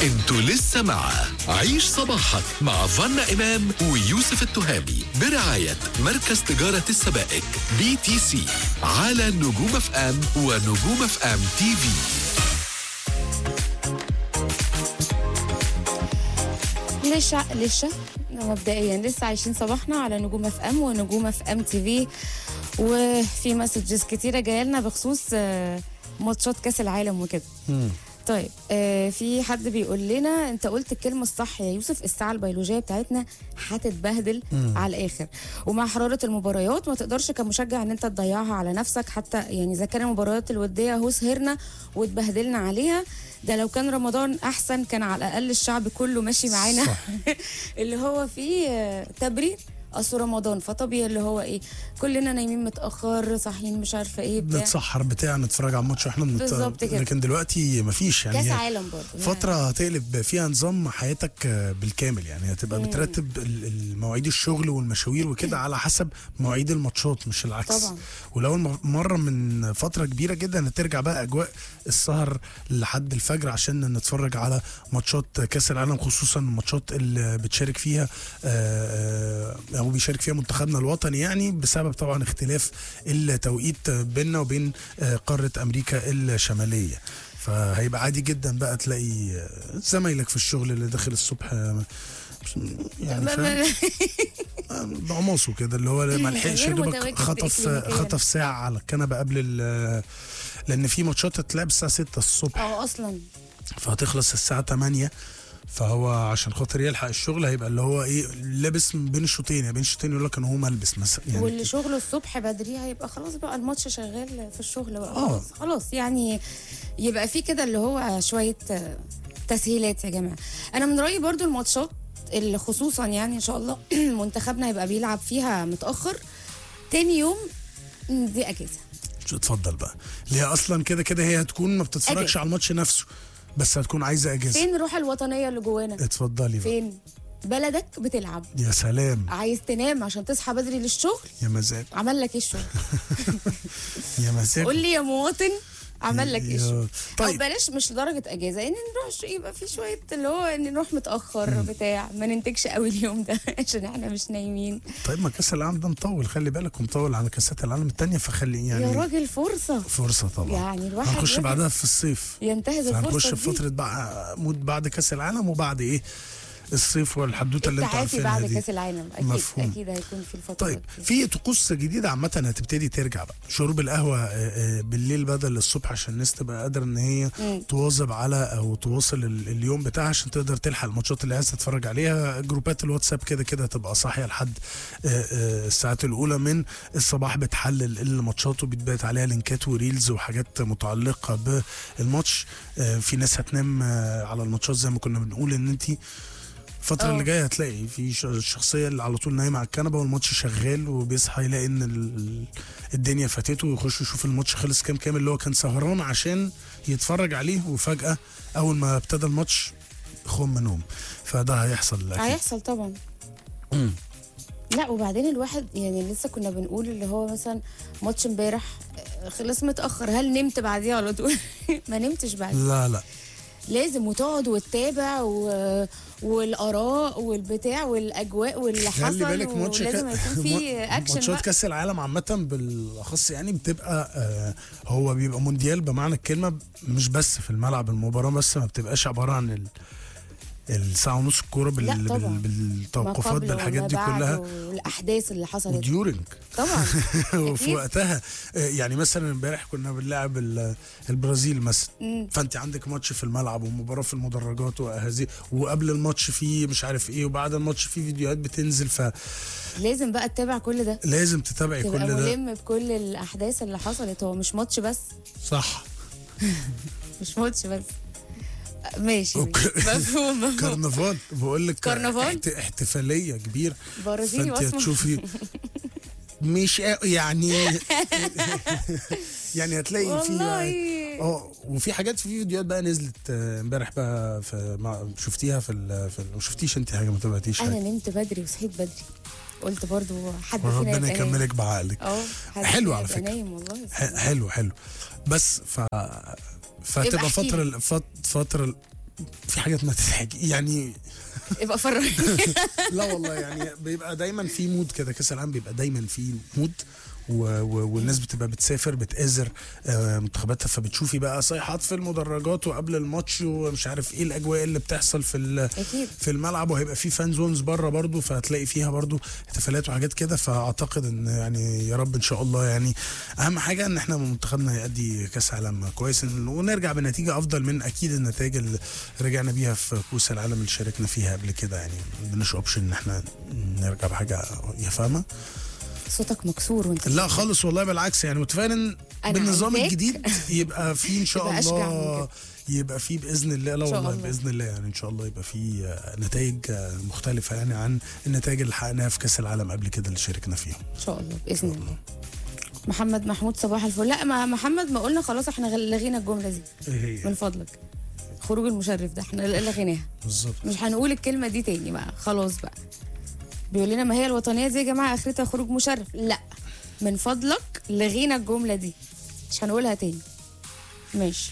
انتوا لسه مع عيش صباحك مع فنا إمام ويوسف التهامي برعاية مركز تجارة السبائك بي تي سي على نجوم اف ام ونجوم اف ام تي في لسه لسه مبدئيا لسه عايشين صباحنا على نجوم اف ام ونجوم اف ام تي في وفي مسجز كتيره جايه لنا بخصوص آه، ماتشات كاس العالم وكده طيب آه في حد بيقول لنا انت قلت الكلمه الصح يا يوسف الساعه البيولوجيه بتاعتنا هتتبهدل على الاخر ومع حراره المباريات ما تقدرش كمشجع ان انت تضيعها على نفسك حتى يعني اذا كان المباريات الوديه اهو سهرنا واتبهدلنا عليها ده لو كان رمضان احسن كان على الاقل الشعب كله ماشي معانا صح. اللي هو فيه آه، تبرير اصل رمضان فطبيعي اللي هو ايه كلنا نايمين متاخر صاحيين مش عارفه ايه بتاع نتسحر بتاع نتفرج على الماتش واحنا بنت... بالظبط كده. لكن دلوقتي مفيش يعني كاس هي عالم برضه فترة هتقلب فيها نظام حياتك آه، بالكامل يعني هتبقى بترتب ال- المواعيد الشغل والمشاوير وكده على حسب مواعيد الماتشات مش العكس طبعا. ولو الم- مرة من فترة كبيرة جدا هترجع بقى أجواء السهر لحد الفجر عشان نتفرج على ماتشات كأس العالم خصوصا الماتشات اللي بتشارك فيها آه، آه، أو بيشارك فيها منتخبنا الوطني يعني بسبب طبعا اختلاف التوقيت بيننا وبين آه، قارة أمريكا الشمالية فهيبقى عادي جدا بقى تلاقي آه، زمايلك في الشغل اللي داخل الصبح آه، يعني فاهم آه، بعماصه كده اللي هو ما لحقش غير يا دوبك متواجد خطف إكلينيكياً. خطف ساعه على الكنبه قبل ال لان في ماتشات هتلعب الساعه 6 الصبح اه اصلا فهتخلص الساعه 8 فهو عشان خاطر يلحق الشغل هيبقى اللي هو ايه لابس من بين الشوطين يعني بين الشوطين يقول لك ان هو ملبس مثلا يعني واللي شغله الصبح بدري هيبقى خلاص بقى الماتش شغال في الشغل بقى آه. خلاص خلاص يعني يبقى في كده اللي هو شويه آه، تسهيلات يا جماعه انا من رايي برضو الماتشات اللي خصوصا يعني ان شاء الله منتخبنا هيبقى بيلعب فيها متاخر تاني يوم م، دي اجازه شو اتفضل بقى اللي هي اصلا كده كده هي هتكون ما بتتفرجش أجازة. على الماتش نفسه بس هتكون عايزه اجازه فين الروح الوطنيه اللي جوانا اتفضلي بقى فين بلدك بتلعب يا سلام عايز تنام عشان تصحى بدري للشغل يا مزاج عمل لك ايه الشغل يا مزاج قول لي يا مواطن عمل لك ايه يا- الشغل طيب. او بلاش مش لدرجه اجازه ان نروح ش- يبقى في شويه اللي هو ان نروح متاخر بتاع ما ننتجش قوي اليوم ده عشان احنا مش نايمين طيب ما كاس العالم ده مطول خلي بالك ومطول على كاسات العالم التانية فخلي يعني يا راجل فرصه فرصة طبعا يعني الواحد هنخش لازم بعدها في الصيف ينتهز هنخش الفرصه في دي فترة بقى مود بعد كاس العالم وبعد ايه الصيف والحدوته اللي انتوا التعافي عارفينها بعد دي كاس العالم اكيد مفهوم. اكيد هيكون في الفتره طيب دي. في طقوس جديده عامه هتبتدي ترجع بقى شرب القهوه آه، آه، بالليل بدل الصبح عشان الناس تبقى قادره ان هي مم. تواظب على او تواصل ال- اليوم بتاعها عشان تقدر تلحق الماتشات اللي عايز تتفرج عليها جروبات الواتساب كده كده هتبقى صاحيه لحد آه، آه، الساعات الاولى من الصباح بتحلل الماتشات وبتبعت عليها لينكات وريلز وحاجات متعلقه بالماتش آه، في ناس هتنام آه، على الماتشات زي ما كنا بنقول ان انت الفترة اه. اللي جاية هتلاقي في ش- الشخصية اللي على طول نايمة على الكنبة والماتش شغال وبيصحى يلاقي ان ال- الدنيا فاتته ويخش يشوف الماتش خلص كام كام اللي هو كان سهران عشان يتفرج عليه وفجأة أول ما ابتدى الماتش خم نوم فده هيحصل أكيد هيحصل طبعا مم. لا وبعدين الواحد يعني لسه كنا بنقول اللي هو مثلا ماتش امبارح آه، خلص متاخر هل نمت بعديها على طول ما نمتش بعد لا لا لازم وتقعد وتتابع و... والاراء والبتاع والاجواء واللي حصل خلي بالك ماتش ولازم كا- يكون في اكشن ماتشات بقى كاس العالم عامة بالاخص يعني بتبقى آه هو بيبقى مونديال بمعنى الكلمة مش بس في الملعب المباراة بس ما بتبقاش عبارة عن ال الساعة ونص الكورة بال... لا بال... طبعا. ما بالتوقفات قبل بالحاجات وما دي بعد كلها والاحداث اللي حصلت وديورنج طبعا وفي أكيد. وقتها آه، يعني مثلا امبارح كنا بنلعب ال- البرازيل مثلا مم. فانت عندك ماتش في الملعب ومباراه في المدرجات وهذه وقبل الماتش في مش عارف ايه وبعد الماتش في فيديوهات بتنزل لازم بقى تتابع كل ده فلازم تتابعي تبقى كل ده ملم بكل الاحداث اللي حصلت هو مش ماتش بس صح مش ماتش بس ماشي أوكي. مفهوم مفهوم كرنفال بقول لك كرنفال؟ احت... احتفاليه كبيره برازيلي فانت واسمر هتشوفي مش قا- يعني يعني هتلاقي في والله اه وفي حاجات في فيديوهات بقى نزلت آه، امبارح بقى في مع شفتيها في ال... في ال... ما شفتيش انت حاجه ما تابعتيش انا حاجه نمت بدري وصحيت بدري قلت برضو حد فينا وربنا يبقى نايم. يكملك بعقلك اه حد حلو فينا على يبقى فكرة. نايم والله ح- حلو حلو بس ف يبقى فتبقى احكي فترة لي. ال- فت- فترة ال- في حاجات ما تتحكي يعني يبقى فرج لا والله يعني بيبقى دايما في مود كده كاس العالم بيبقى دايما في مود و... و... والناس بتبقى بتسافر بتآزر آه، منتخباتها فبتشوفي بقى صيحات في المدرجات وقبل الماتش ومش عارف ايه الاجواء اللي بتحصل في ال... اكيد في الملعب وهيبقى في فان زونز بره برضو فهتلاقي فيها برضو احتفالات وحاجات كده فاعتقد ان يعني يا رب ان شاء الله يعني اهم حاجه ان احنا منتخبنا يأدي كاس عالم كويس ونرجع بنتيجه افضل من اكيد النتائج اللي رجعنا بيها في كؤوس العالم اللي شاركنا فيها قبل كده يعني ما عندناش اوبشن ان احنا نرجع بحاجه يا فاهمه صوتك مكسور وانت لا خالص والله بالعكس يعني متفائل ان أنا بالنظام عايزاك الجديد يبقى في ان شاء يبقى أشجع من الله كده. يبقى في باذن الله لا إن شاء والله الله. باذن الله يعني ان شاء الله يبقى في آه، نتائج آه، مختلفه يعني عن النتائج اللي حققناها في كاس العالم قبل كده اللي شاركنا فيهم ان شاء الله باذن الله محمد محمود صباح الفل لا ما محمد ما قلنا خلاص احنا غل- لغينا الجمله دي ايه هي من فضلك خروج المشرف ده احنا لغيناها بالظبط مش هنقول الكلمه دي تاني بقى خلاص بقى بيقول لنا ما هي الوطنيه دي يا جماعه اخرتها خروج مشرف لا من فضلك لغينا الجمله دي مش هنقولها تاني ماشي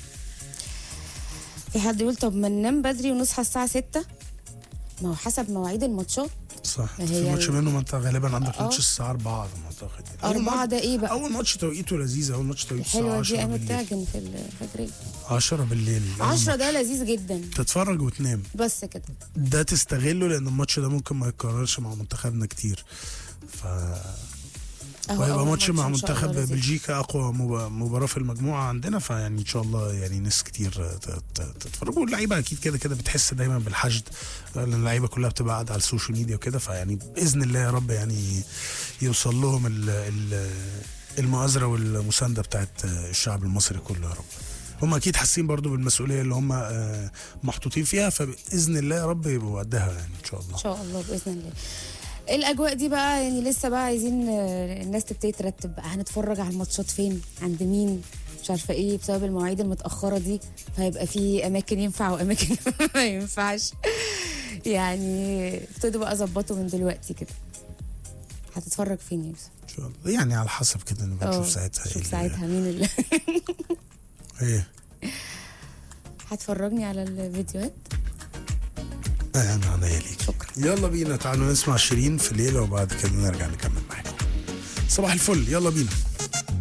في حد يقول طب ما ننام بدري ونصحى الساعه 6 ما هو حسب مواعيد الماتشات صح هي في ماتش ال- منهم انت غالبا عندك آه. ماتش الساعه 4 على ما اعتقد يعني. أول أربعة ماتش- ده إيه بقى؟ اول ماتش توقيته لذيذ اول ماتش توقيته الساعه حلوه 10 دي قامت بالليل تعجن في الفجريه 10 بالليل 10 ده لذيذ جدا تتفرج وتنام بس كده ده تستغله لان الماتش ده ممكن ما يتكررش مع منتخبنا كتير ف أهو وهيبقى أول ماتش مع إن شاء الله منتخب لذيذ. بلجيكا اقوى مب- مباراه في المجموعه عندنا فيعني ان شاء الله يعني ناس كتير ت- ت- تتفرج واللعيبه اكيد كده كده بتحس دايما بالحشد لان اللعيبه كلها بتبقى قاعده على السوشيال ميديا وكده فيعني باذن الله يا رب يعني يوصل لهم ال ال المؤازره والمسانده بتاعت الشعب المصري كله يا رب هم اكيد حاسين برضو بالمسؤوليه اللي هم آه، محطوطين فيها فباذن الله يا رب يبقوا قدها يعني ان شاء الله ان شاء الله باذن الله الاجواء دي بقى يعني لسه بقى عايزين آه، الناس تبتدي ترتب بقى هنتفرج على الماتشات فين عند مين مش عارفه ايه بسبب المواعيد المتاخره دي فهيبقى في اماكن ينفع واماكن ما ينفعش يعني ابتدوا بقى ظبطوا من دلوقتي كده هتتفرج فين يا يوسف؟ ان شاء الله يعني على حسب كده نبقى نشوف اه، ساعتها شوف اللي- ساعتها مين اللي ايه هتفرجني على الفيديوهات انا عينيا ليك شكرا يلا بينا تعالوا نسمع شيرين في الليله وبعد كده نرجع نكمل معاكم صباح الفل يلا بينا